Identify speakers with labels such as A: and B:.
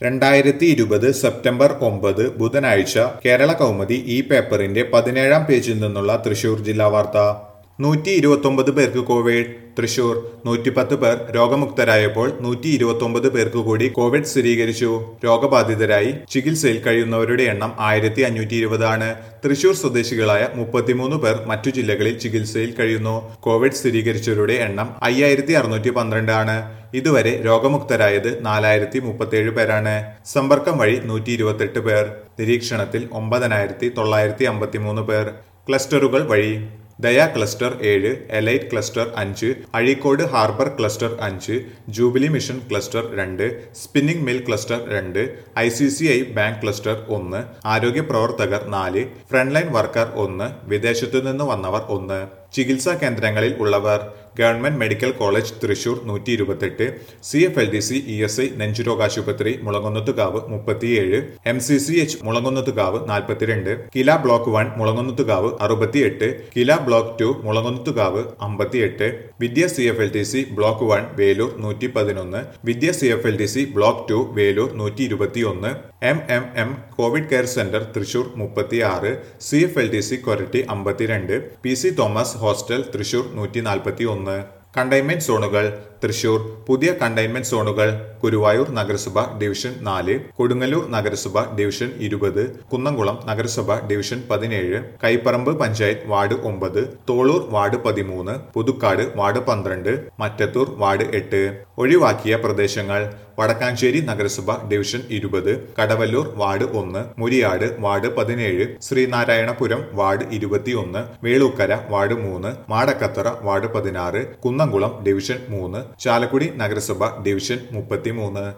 A: രണ്ടായിരത്തി ഇരുപത് സെപ്റ്റംബർ ഒമ്പത് ബുധനാഴ്ച കേരള കൗമുദി ഈ പേപ്പറിന്റെ പതിനേഴാം പേജിൽ നിന്നുള്ള തൃശൂർ ജില്ലാ വാർത്ത നൂറ്റി ഇരുപത്തൊമ്പത് പേർക്ക് കോവിഡ് തൃശൂർ നൂറ്റിപ്പത്ത് പേർ രോഗമുക്തരായപ്പോൾ നൂറ്റി ഇരുപത്തൊമ്പത് പേർക്ക് കൂടി കോവിഡ് സ്ഥിരീകരിച്ചു രോഗബാധിതരായി ചികിത്സയിൽ കഴിയുന്നവരുടെ എണ്ണം ആയിരത്തി അഞ്ഞൂറ്റി ഇരുപതാണ് തൃശൂർ സ്വദേശികളായ മുപ്പത്തിമൂന്ന് പേർ മറ്റു ജില്ലകളിൽ ചികിത്സയിൽ കഴിയുന്നു കോവിഡ് സ്ഥിരീകരിച്ചവരുടെ എണ്ണം അയ്യായിരത്തി അറുന്നൂറ്റി പന്ത്രണ്ട് ആണ് ഇതുവരെ രോഗമുക്തരായത് നാലായിരത്തി മുപ്പത്തിയേഴ് പേരാണ് സമ്പർക്കം വഴി നൂറ്റി ഇരുപത്തെട്ട് പേർ നിരീക്ഷണത്തിൽ ഒമ്പതിനായിരത്തി തൊള്ളായിരത്തി അമ്പത്തിമൂന്ന് പേർ ക്ലസ്റ്ററുകൾ വഴി ദയ ക്ലസ്റ്റർ ഏഴ് എലൈറ്റ് ക്ലസ്റ്റർ അഞ്ച് അഴീക്കോട് ഹാർബർ ക്ലസ്റ്റർ അഞ്ച് ജൂബിലി മിഷൻ ക്ലസ്റ്റർ രണ്ട് സ്പിന്നിംഗ് മിൽ ക്ലസ്റ്റർ രണ്ട് I C C I bank cluster ഒന്ന് ആരോഗ്യ പ്രവർത്തകർ നാല് ഫ്രണ്ട്ലൈൻ വർക്കർ ഒന്ന് വിദേശത്തു നിന്ന് വന്നവർ ഒന്ന് ചികിത്സാ കേന്ദ്രങ്ങളിൽ ഉള്ളവർ ഗവൺമെന്റ് മെഡിക്കൽ കോളേജ് തൃശൂർ നൂറ്റി ഇരുപത്തെട്ട് C F L D C E S I നെഞ്ചുരോഗാശുപത്രി മുളങ്ങുന്നത്തുകാവ് മുപ്പത്തിയേഴ് M C C H Mulankunnathukavu നാൽപ്പത്തിരണ്ട് കില ബ്ലോക്ക് വൺ മുളങ്ങുന്നത്തുകാവ് അറുപത്തിയെട്ട് കില ബ്ലോക്ക് ടു മുളങ്ങുന്നത്തുകാവ് അമ്പത്തിയെട്ട് Vidya C F L T C block one Velur നൂറ്റി പതിനൊന്ന് Vidya C F L T C block two Velur നൂറ്റി ഇരുപത്തിയൊന്ന് M M M covid care centre Thrissur മുപ്പത്തിയാറ് C F L T C Koratty അമ്പത്തിരണ്ട് P C Thomas hostel Thrissur നൂറ്റി നാൽപ്പത്തി ഒന്ന് കണ്ടെയ്ൻമെന്റ് സോണുകൾ തൃശൂർ പുതിയ കണ്ടെയ്ൻമെന്റ് സോണുകൾ ഗുരുവായൂർ നഗരസഭ ഡിവിഷൻ നാല് കൊടുങ്ങല്ലൂർ നഗരസഭ ഡിവിഷൻ ഇരുപത് കുന്നംകുളം നഗരസഭ ഡിവിഷൻ പതിനേഴ് കൈപ്പറമ്പ് പഞ്ചായത്ത് വാർഡ് ഒമ്പത് തോളൂർ വാർഡ് പതിമൂന്ന് പുതുക്കാട് വാർഡ് പന്ത്രണ്ട് മറ്റത്തൂർ വാർഡ് എട്ട് ഒഴിവാക്കിയ പ്രദേശങ്ങൾ വടക്കാഞ്ചേരി നഗരസഭ ഡിവിഷൻ ഇരുപത് കടവല്ലൂർ വാർഡ് ഒന്ന് മുരിയാട് വാർഡ് പതിനേഴ് ശ്രീനാരായണപുരം വാർഡ് ഇരുപത്തിയൊന്ന് വേളൂക്കര വാർഡ് മൂന്ന് മാടക്കത്തറ വാർഡ് പതിനാറ് കുന്നംകുളം ഡിവിഷൻ മൂന്ന് ചാലക്കുടി നഗരസഭ ഡിവിഷൻ മുപ്പത്തിമൂന്ന്